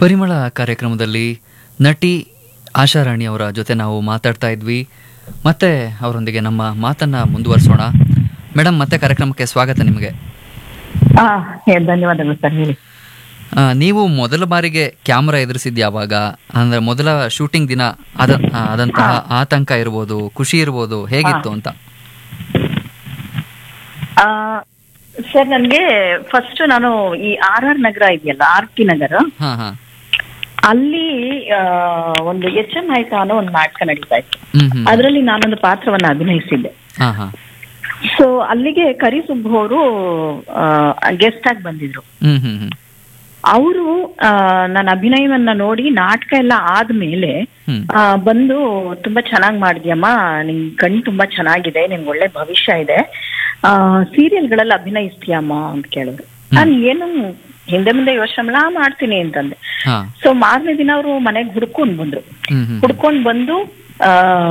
ಪರಿಮಳ ಕಾರ್ಯಕ್ರಮದಲ್ಲಿ ನಟಿ ಆಶಾರಾಣಿ ಅವರ ಜೊತೆ ನಾವು ಮಾತಾಡ್ತಾ ಇದ್ವಿ ಮತ್ತೆ ಅವರೊಂದಿಗೆ ನಮ್ಮ ಮಾತನ್ನ ಮುಂದುವರಿಸೋಣ ಮೇಡಮ್ ಮತ್ತೆ ಕಾರ್ಯಕ್ರಮಕ್ಕೆ ಸ್ವಾಗತ ನಿಮಗೆ ಹಾ ಹೇ- ಧನ್ಯವಾದಗಳು ಸರ್ ಹೇಳಿ ಆ, ನೀವು ಮೊದಲ ಬಾರಿಗೆ ಕ್ಯಾಮ್ರಾ ಎದುರಿಸಿದ್ ಯಾವಾಗ ಅಂದ್ರೆ ಮೊದಲ ಶೂಟಿಂಗ್ ದಿನ ಅದ ಆ, ಆದಂತಹ ಆತಂಕ ಇರ್ಬೋದು ಖುಷಿ ಇರ್ಬೋದು ಹೇಗಿತ್ತು ಅಂತ ಆ, ಸರ್ ನನಗೆ ಫಸ್ಟ್ ನಾನು ಈ ಆರ್ ಆರ್ ನಗರ ಇದೆಯಲ್ಲ ಆರ್ ಟಿ ನಗರ ಹಾ ಹಾ ಅಲ್ಲಿ ಆ, ಒಂದು ಎಚ್ ಎಂ ಆಯ್ತಾ ಅನ್ನೋ ಒಂದು ನಾಟಕ ನಡೀತಾ ಇತ್ತು ಹ್ಮ್ ಹ್ಮ್ ಅದರಲ್ಲಿ ನಾನೊಂದು ಪಾತ್ರವನ್ನ ಅಭಿನಯಿಸಿದ್ದೆ ಹಾ ಹಾ ಸೊ ಅಲ್ಲಿಗೆ ಕರಿಸುಬ್ಬು ಅವರು ಗೆಸ್ಟ್ ಆಗಿ ಬಂದಿದ್ರು ಹ್ಮ್ ಹ್ಮ್ ಹ್ಮ್ ಅವರು ನನ್ನ ಅಭಿನಯವನ್ನ ನೋಡಿ ನಾಟಕ ಎಲ್ಲ ಆದ್ಮೇಲೆ ಹ್ಮ್ ಆ, ಬಂದು ತುಂಬಾ ಚೆನ್ನಾಗಿ ಮಾಡಿದ್ಯಮ್ಮ ನಿನ್ ಕಣ್ ತುಂಬಾ ಚೆನ್ನಾಗಿದೆ ನಿನ್ಗೆ ಒಳ್ಳೆ ಭವಿಷ್ಯ ಇದೆ ಆ ಸೀರಿಯಲ್ಗಳಲ್ಲಿ ಅಭಿನಯಿಸ್ತೀಯಮ್ಮ ಅಂತ ಕೇಳಿದ್ರು ನಾನು ಏನು ಹಿಂದೆ ಮುಂದೆ ಯೋಚನೆ ಮಾಡಲ್ಲ, ಆ, ಮಾಡ್ತೀನಿ ಅಂತಂದೆ ಹಾ ಸೊ ಮಾರನೇ ದಿನ ಅವರು ಮನೆಗೆ ಹುಡ್ಕೊಂಡ್ ಬಂದ್ರು ಹ್ಮ್ ಹ್ಮ್ ಹುಡ್ಕೊಂಡ್ ಬಂದು ಆ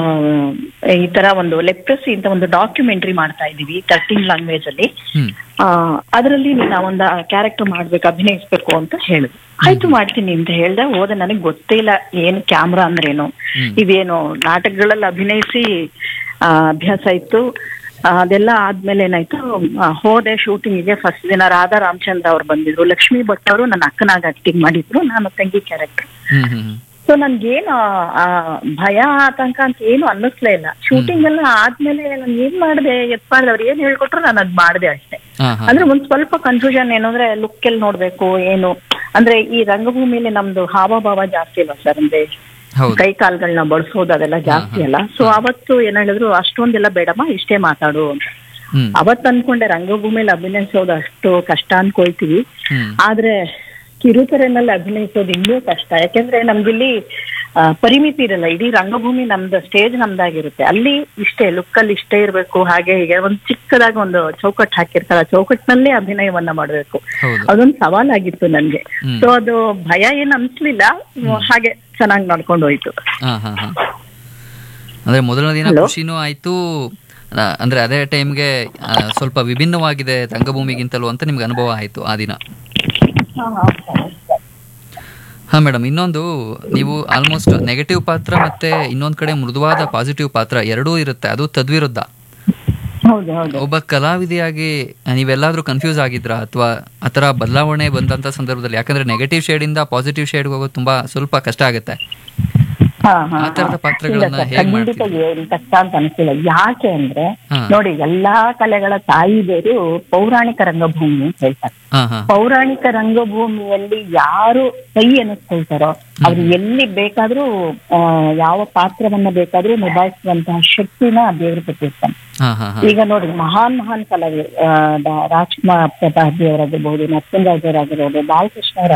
ಈ ತರ ಒಂದು ಲೆಪ್ರಸಿ ಅಂತ ಒಂದು ಡಾಕ್ಯುಮೆಂಟ್ರಿ ಮಾಡ್ತಾ ಇದೀವಿ ತರ್ಟೀನ್ ಲ್ಯಾಂಗ್ವೇಜ್ ಅಲ್ಲಿ ಹ್ಮ್ ಆ ಅದರಲ್ಲಿ ನೀನು ಆ ಒಂದು ಕ್ಯಾರೆಕ್ಟರ್ ಮಾಡ್ಬೇಕು ಅಭಿನಯಿಸ್ಬೇಕು ಅಂತ ಹೇಳಿದ್ರು ಆಯ್ತು ಮಾಡ್ತೀನಿ ಅಂತ ಹೇಳ್ದೆ ಹೋದೆ ನನಗೆ ಗೊತ್ತೇ ಇಲ್ಲ ಏನು ಕ್ಯಾಮ್ರಾ ಅಂದ್ರೇನು ಹ್ಮ್. ಇದೇನು ನಾಟಕಗಳಲ್ಲಿ ಅಭಿನಯಿಸಿ ಆ, ಅಭ್ಯಾಸ ಇತ್ತು ಆ, ಅದೆಲ್ಲ ಆದ್ಮೇಲೆ ಏನಾಯ್ತು ಆ, ಹೋದೆ ಶೂಟಿಂಗಿಗೆ ಫಸ್ಟ್ ದಿನ ರಾಧಾ ರಾಮಚಂದ್ರ ಅವ್ರು ಬಂದಿದ್ರು ಲಕ್ಷ್ಮೀ ಭಟ್ ಅವರು ನನ್ನ ಅಕ್ಕನಾಗ ಆಕ್ಟಿಂಗ್ ಮಾಡಿದ್ರು ನಾನು ತಂಗಿ ಕ್ಯಾರೆಕ್ಟರ್ ಹ್ಮ್ ಹ್ಮ್ ಹ್ಮ್ ಸೊ ನನ್ಗೇನು ಆ, ಭಯ ಆತಂಕ ಅಂತ ಏನು ಅನ್ನಿಸ್ಲೇ ಇಲ್ಲ ಶೂಟಿಂಗ್ ಎಲ್ಲ ಆದ್ಮೇಲೆ ನಾನು ಏನ್ ಮಾಡಿದೆ ಎತ್ ಮಾಡಿದೆ ಅವ್ರು ಏನ್ ಹೇಳ್ಕೊಟ್ರು ನಾನು ಅದ್ ಮಾಡಿದೆ ಅಷ್ಟೇ ಹಾ ಹಾ ಅಂದ್ರೆ ಒಂದ್ ಸ್ವಲ್ಪ ಕನ್ಫ್ಯೂಷನ್ ಏನಂದ್ರೆ ಲುಕ್ ಎಲ್ಲಿ ನೋಡ್ಬೇಕು ಏನು ಅಂದ್ರೆ ಈ ರಂಗಭೂಮಿಲಿ ನಮ್ದು ಹಾವಭಾವ ಜಾಸ್ತಿ ಅಲ್ವಾ ಸರ್ ಅಂದ್ರೆ ಹೌದು ಕೈ ಕಾಲ್ಗಳನ್ನ ಬಳಸೋದು ಅದೆಲ್ಲ ಜಾಸ್ತಿ ಅಲ್ಲ ಸೊ ಅವತ್ತು ಏನ್ ಹೇಳಿದ್ರು ಅಷ್ಟೊಂದೆಲ್ಲ ಬೇಡಮ್ಮ ಇಷ್ಟೇ ಮಾತಾಡು ಅಂತ ಹ್ಮ್ ಅವತ್ತು ಅನ್ಕೊಂಡೆ ರಂಗಭೂಮಿಲಿ ಅಭಿನಯಿಸೋದು ಅಷ್ಟು ಕಷ್ಟ ಅನ್ಕೊಳ್ತೀವಿ ಹ್ಮ್ ಆದ್ರೆ ಕಿರುತೆರೆನಲ್ಲಿ ಅಭಿನಯಿಸೋದು ಇನ್ನೂ ಕಷ್ಟ ಯಾಕೆಂದ್ರೆ ನಮ್ಗಿಲ್ಲಿ ಆ, ಪರಿಮಿತಿ ಇರಲ್ಲ ಇಡೀ ರಂಗಭೂಮಿ ನಮ್ದು ಸ್ಟೇಜ್ ನಮ್ದಾಗಿರುತ್ತೆ ಅಲ್ಲಿ ಇಷ್ಟೇ ಲುಕ್ಕಲ್ಲಿ ಇಷ್ಟೇ ಇರ್ಬೇಕು ಹಾಗೆ ಹೀಗೆ ಒಂದು ಚಿಕ್ಕದಾಗಿ ಒಂದು ಚೌಕಟ್ಟು ಹಾಕಿರ್ತಾರೆ ಆ ಚೌಕಟ್ಟಿನಲ್ಲೇ ಅಭಿನಯವನ್ನ ಮಾಡ್ಬೇಕು ಹೌದು ಅದೊಂದು ಸವಾಲಾಗಿತ್ತು ನನ್ಗೆ ಹ್ಮ್. ಸೊ ಅದು ಭಯ ಏನ್ ಅನ್ಸ್ಲಿಲ್ಲ ಹಾಗೆ ಚೆನ್ನಾಗಿ ನಡ್ಕೊಂಡು ಹೋಯ್ತು ಹಾ ಹಾ ಹಾ ಅಂದ್ರೆ ಮೊದಲನೇ ದಿನ Hello? ಖುಷಿನೂ ಆಯ್ತು ಆ, ಅಂದ್ರೆ ಅದೇ ಟೈಮ್ಗೆ ಸ್ವಲ್ಪ ವಿಭಿನ್ನವಾಗಿದೆ ರಂಗಭೂಮಿಗಿಂತಲೂ ಅಂತ ನಿಮ್ಗೆ ಅನುಭವ ಆಯ್ತು ಆ ದಿನ ಹಾ ಮೇಡಮ್ ಇನ್ನೊಂದು ನೀವು ಆಲ್ಮೋಸ್ಟ್ ನೆಗೆಟಿವ್ ಪಾತ್ರ ಮತ್ತೆ ಇನ್ನೊಂದ್ ಕಡೆ ಮೃದುವಾದ ಪಾಸಿಟಿವ್ ಪಾತ್ರ ಎರಡೂ ಇರುತ್ತೆ ಅದು ತದ್ವಿರುದ್ಧ ಹೌದು ಹೌದು ಒಬ್ಬ ಕಲಾವಿದೆಯಾಗಿ ನೀವೆಲ್ಲಾದ್ರೂ ಕನ್ಫ್ಯೂಸ್ ಆಗಿದ್ರಾ ಅಥವಾ ಆತರ ಬದಲಾವಣೆ ಬಂದಂತ ಸಂದರ್ಭದಲ್ಲಿ ಯಾಕಂದ್ರೆ ನೆಗೆಟಿವ್ ಶೇಡ್ ಇಂದ ಪಾಸಿಟಿವ್ ಶೇಡ್ ಹೋಗೋದು ತುಂಬಾ ಸ್ವಲ್ಪ ಕಷ್ಟ ಆಗುತ್ತೆ ಹಾ, ಹಾ, ಆ ತರದ ಹಾ. ಪಾತ್ರಗಳನ್ನ ಇಲ್ಲ ಸರ್, ಹೇಗ್ ಖಂಡಿತ ಮಾಡ್ತೀರಿ? ಏನ್ ಕಷ್ಟ ಅಂತ ಅನ್ಸಿಲ್ಲ ಯಾಕೆ ಅಂದ್ರೆ ಹಾ. ನೋಡಿ ಎಲ್ಲಾ ಕಲೆಗಳ ತಾಯಿ ಬೇರು ಪೌರಾಣಿಕ ರಂಗಭೂಮಿ ಅಂತ ಹೇಳ್ತಾರೆ ಹಾ ಹಾ ಪೌರಾಣಿಕ ರಂಗಭೂಮಿಯಲ್ಲಿ ಯಾರು ಕೈ ಎನಿಸ್ಕೊಳ್ತಾರೋ ಅವ್ರು ಎಲ್ಲಿ ಬೇಕಾದ್ರೂ ಆ, ಯಾವ ಪಾತ್ರವನ್ನ ಬೇಕಾದ್ರೂ ನಿಭಾಯಿಸುವಂತಹ ಶಕ್ತಿನ ದೇವರು ಕೊಟ್ಟಿರ್ತಾನೆ ಹಾ ಹಾ ಹಾ ಈಗ ನೋಡಿ ಮಹಾನ್ ಮಹಾನ್ ಕಲಾವಿದರು ಆ, ದ- ರಾಜ್ಕುಮಾರ್ ಪ್ರತಾಪ್ ಅವರಾಗಿರ್ಬಹುದು ನರಸಿಂಹರಾಜ್ ಅವರಾಗಿರ್ಬೋದು ಬಾಲಕೃಷ್ಣ